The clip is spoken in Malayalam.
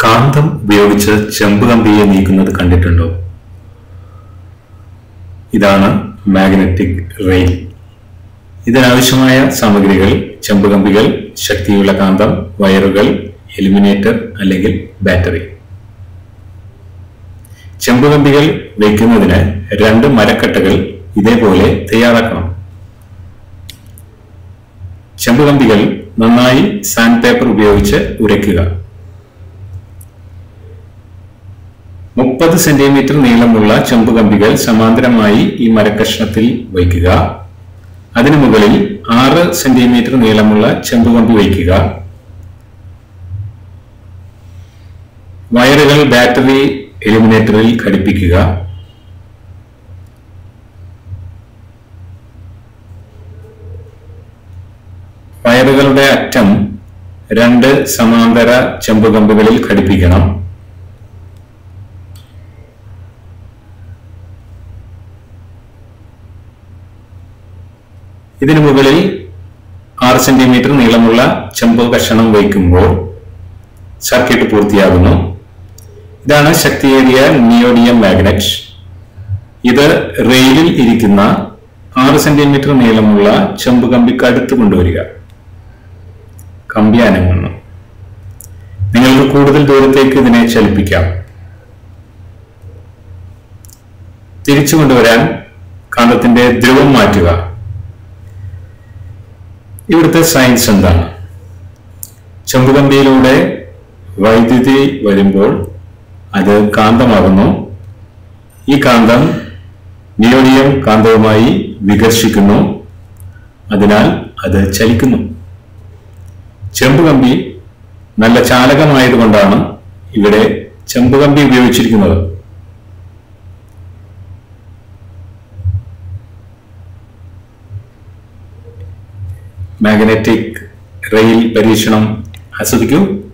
കാന്തം ഉപയോഗിച്ച് ചെമ്പ് കമ്പിയെ നീക്കുന്നത് കണ്ടിട്ടുണ്ടോ ഇതാണ് മാഗ്നറ്റിക് റെയിൽ ഇതിനാവശ്യമായ സാമഗ്രികൾ ചെമ്പ് കമ്പികൾ ശക്തിയുള്ള കാന്തം വയറുകൾ എലിമിനേറ്റർ അല്ലെങ്കിൽ ബാറ്ററി ചെമ്പ് കമ്പികൾ വയ്ക്കുന്നതിന് രണ്ട് മരക്കട്ടകൾ ഇതേപോലെ തയ്യാറാക്കണം ചെമ്പ് കമ്പികൾ നന്നായി സാൻഡ് പേപ്പർ ഉപയോഗിച്ച് ഉരയ്ക്കുക മുപ്പത് സെന്റിമീറ്റർ നീളമുള്ള ചെമ്പ് കമ്പികൾ സമാന്തരമായി ഈ മരക്കഷ്ണത്തിൽ വയ്ക്കുക അതിനു മുകളിൽ ആറ് സെന്റിമീറ്റർ നീളമുള്ള ചെമ്പ് കമ്പി വയ്ക്കുക വയറുകൾ ബാറ്ററി എലിമിനേറ്ററിൽ ഘടിപ്പിക്കുക വയറുകളുടെ അറ്റം രണ്ട് സമാന്തര ചെമ്പ് കമ്പുകളിൽ ഘടിപ്പിക്കണം ഇതിനു മുകളിൽ ആറ് സെന്റിമീറ്റർ നീളമുള്ള ചെമ്പ് കഷണം വയ്ക്കുമ്പോൾ സർക്യൂട്ട് പൂർത്തിയാകുന്നു ഇതാണ് ശക്തിയേറിയ നിയോഡിയം മാഗ്നറ്റ് ഇത് റെയിലിൽ ഇരിക്കുന്ന ആറ് സെന്റിമീറ്റർ നീളമുള്ള ചെമ്പ് കമ്പിക്ക് അടുത്ത് കൊണ്ടുവരിക കമ്പി അനങ്ങുന്നു നിങ്ങൾക്ക് കൂടുതൽ ദൂരത്തേക്ക് ഇതിനെ ചലിപ്പിക്കാം തിരിച്ചു കൊണ്ടുവരാൻ കാന്തത്തിന്റെ ധ്രുവം മാറ്റുക ഇവിടുത്തെ സയൻസ് എന്താണ് ചെമ്പുകമ്പിയിലൂടെ വൈദ്യുതി വരുമ്പോൾ അത് കാന്തമാകുന്നു ഈ കാന്തം നിയോഡിയം കാന്തവുമായി വികർഷിക്കുന്നു അതിനാൽ അത് ചലിക്കുന്നു ചെമ്പുകമ്പി നല്ല ചാലകമായതുകൊണ്ടാണ് ഇവിടെ ചെമ്പുകമ്പി ഉപയോഗിച്ചിരിക്കുന്നത് മാഗ്നറ്റിക് റെയിൽ പരീക്ഷണം ആസ്വദിക്കൂ